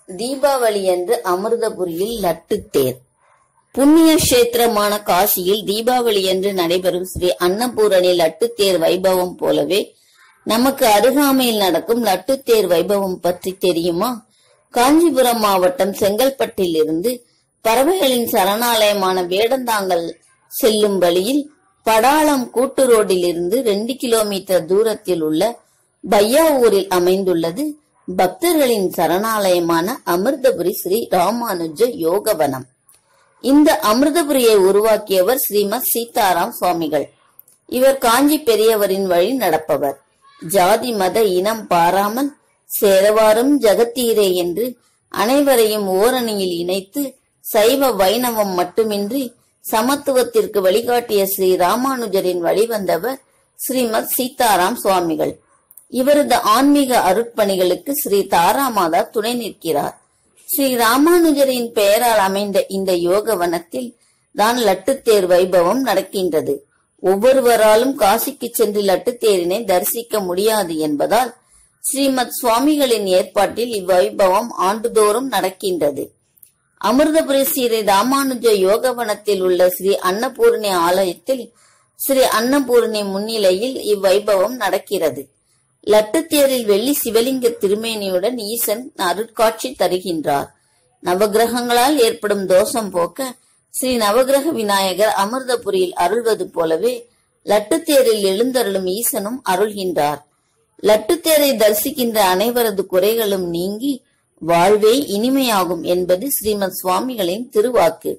தீபாவளி அன்று அமிர்தபுரியில் லட்டுத் தேர் புண்ணிய கஷேத்திரமான காசியில் தீபாவளி அன்று நடைபெறும் ஸ்ரீ அன்னபூரணி லட்டுத் தேர் வைபவம் போலவே நமக்கு அருகாமையில் நடக்கும் லட்டுத் தேர் வைபவம் பற்றி தெரியுமா காஞ்சிபுரம் மாவட்டம் செங்கல்பட்டில் இருந்து பறவைகளின் சரணாலயமான வேடந்தாங்கல் செல்லும் வழியில் படாளம் கூட்டு ரோடில் இருந்து ரெண்டு கிலோமீட்டர் தூரத்தில் உள்ள பையாவூரில் அமைந்துள்ளது பக்தர்களின் சரணாலயமான அமிர்தபுரி ஸ்ரீ ராமானுஜ யோகவனம் இந்த அமிர்தபுரியை உருவாக்கியவர் ஸ்ரீமத் சீதாராம் சுவாமிகள் இவர் காஞ்சி பெரியவரின் வழி நடப்பவர் ஜாதி மத இனம் பாராமல் சேரவாரும் ஜகத்தீரே என்று அனைவரையும் ஓரணியில் இணைத்து சைவ வைணவம் மட்டுமின்றி சமத்துவத்திற்கு வழிகாட்டிய ஸ்ரீ ராமானுஜரின் வழிவந்தவர் ஸ்ரீமத் சீதாராம் சுவாமிகள் இவரது ஆன்மீக அருட்பணிகளுக்கு ஸ்ரீ தாராமாதா துணை நிற்கிறார் ஸ்ரீ ராமானுஜரின் பெயரால் அமைந்த இந்த யோக வனத்தில் தான் லட்டுத்தேர் வைபவம் நடக்கின்றது ஒவ்வொருவராலும் காசிக்கு சென்று லட்டுத்தேரினை தரிசிக்க முடியாது என்பதால் ஸ்ரீமத் சுவாமிகளின் ஏற்பாட்டில் இவ்வைபவம் ஆண்டுதோறும் நடக்கின்றது அமிர்தபுரி ஸ்ரீ ராமானுஜ யோகவனத்தில் உள்ள ஸ்ரீ அன்னபூர்ணி ஆலயத்தில் ஸ்ரீ அன்னபூர்ணி முன்னிலையில் இவ்வைபவம் நடக்கிறது லட்டுத்தேரில் வெள்ளி சிவலிங்க திருமேனியுடன் ஈசன் அருட்காட்சி தருகின்றார் நவகிரகங்களால் ஏற்படும் தோஷம் போக்க ஸ்ரீ நவகிரக விநாயகர் அமிர்தபுரியில் அருள்வது போலவே லட்டுத்தேரில் எழுந்தருளும் ஈசனும் அருள்கின்றார் லட்டுத்தேரை தரிசிக்கின்ற அனைவரது குறைகளும் நீங்கி வாழ்வே இனிமையாகும் என்பது ஸ்ரீமத் சுவாமிகளின் திருவாக்கு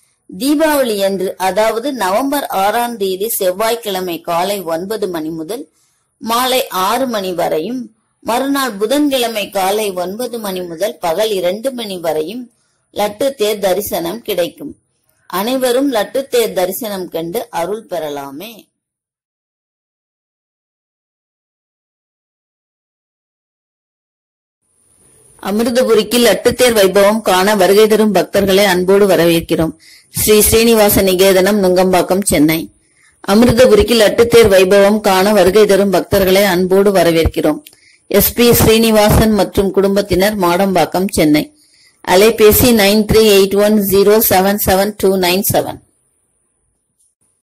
தீபாவளி அன்று அதாவது நவம்பர் ஆறாம் தேதி செவ்வாய்க்கிழமை காலை ஒன்பது மணி முதல் மாலை ஆறு மணி வரையும் மறுநாள் புதன்கிழமை காலை ஒன்பது மணி முதல் பகல் இரண்டு மணி வரையும் லட்டு தேர் தரிசனம் கிடைக்கும் அனைவரும் லட்டு தேர் தரிசனம் கண்டு அருள் பெறலாமே அமிர்தபுரிக்கு லட்டுத்தேர் வைபவம் காண வருகை தரும் பக்தர்களை அன்போடு வரவேற்கிறோம் ஸ்ரீ ஸ்ரீனிவாச நிகேதனம் நுங்கம்பாக்கம் சென்னை அமிர்தபுரிக்கு லட்டுத்தேர் வைபவம் காண வருகை தரும் பக்தர்களை அன்போடு வரவேற்கிறோம் எஸ் பி ஸ்ரீனிவாசன் மற்றும் குடும்பத்தினர் மாடம்பாக்கம் சென்னை அலைபேசி nine three eight one zero seven seven two nine seven